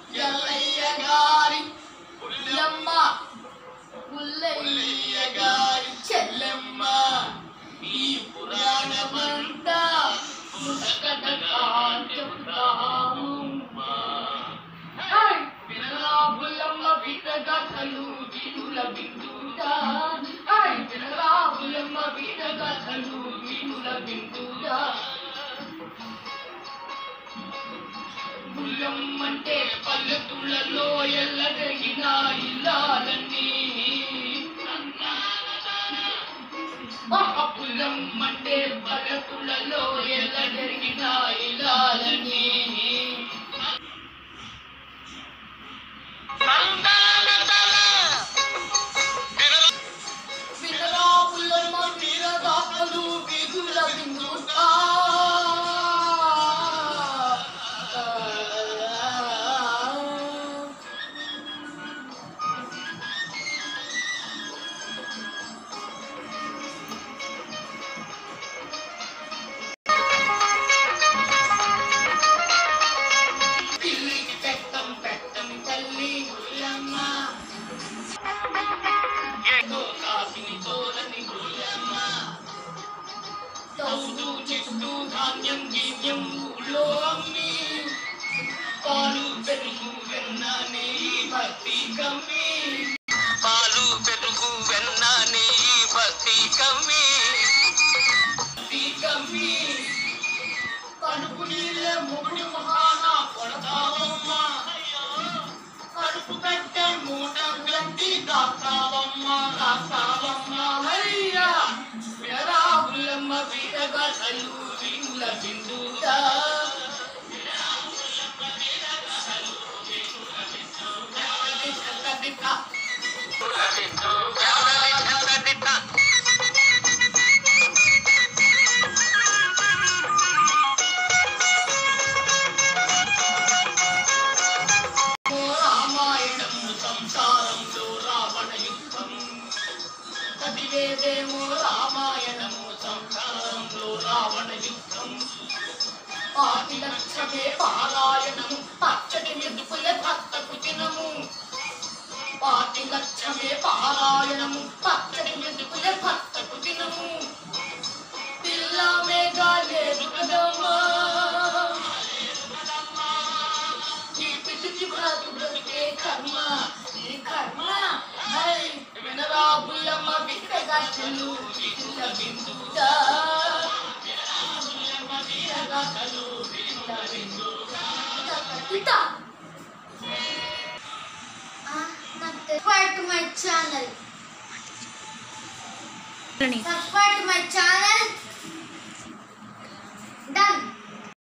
ఎల్లయ్య గారి పుల్లమ్మ పుల్లయ్య గారి చెల్లెమ్మ ఈ పురాణమంతా ముసకటగా చెబుతాము హాయ్! వినరా పుల్లమ్మ వీరగాథలు వీరుల బిందుడా హాయ్! వినరా పుల్లమ్మ వీరగాథలు వీరుల బిందుడా పుల్లమ్మంటే పల్లెటూళ్ళలో ఎల్లగలిగిన ఇల్లాలన్నీ పుల్లమ్మంటే పల్లెటూళ్ళలో ఎల్లగలిగిన ఇల్లాలన్నీ వినరా పుల్లమ్మ వీరగాథలు వీరుల బిందుడా పిల్లికి పెట్టం పెట్టం తల్లి గుల్లమ్మ ఏదో కాసిని తోలని గుల్లమ్మ తౌడు చెట్టు ధాన్యం గీన్యం ఊళ్ళో అమ్మి పాలు పెరుగు వెన్న నెయ్యి భక్తి కమ్మి పాలు పెరుగు వెన్న నెయ్యి బస్తి కమ్మి భక్తి కమ్మి కడుపు నీళ్ళ మొగుడి మహాన కొడతావమ్మ కడుపు కట్ట మూట గట్టి దాస్తావమ్మ దాస్తావమ్మ హయ్యా వినరా బుల్లమ్మ వీరగా తల్లు వీరుల బిందుగా రామాయణము సంసారంలో రావణ యుద్ధం చదివేదేమో రామాయణము సంసారంలో రావణ యుద్ధం పాటి లక్ష్యమే పారాయణము పచ్చడి మెదుపుల భక్తకు దినము పాటి లక్ష్యమే పారాయణము పచ్చడి మెదుపుల భక్తకు దినము పిల్ల మేఘాలేదు కదమ్మా ఈ పిచ్చికి బ్రతుకు బ్రతికే కర్మ ఈ కర్మ హై వినరా బుల్లమ్మ విక్కగా చెల్లు విల్ల బిందుగా Subscribe to my channel. Subscribe to my channel.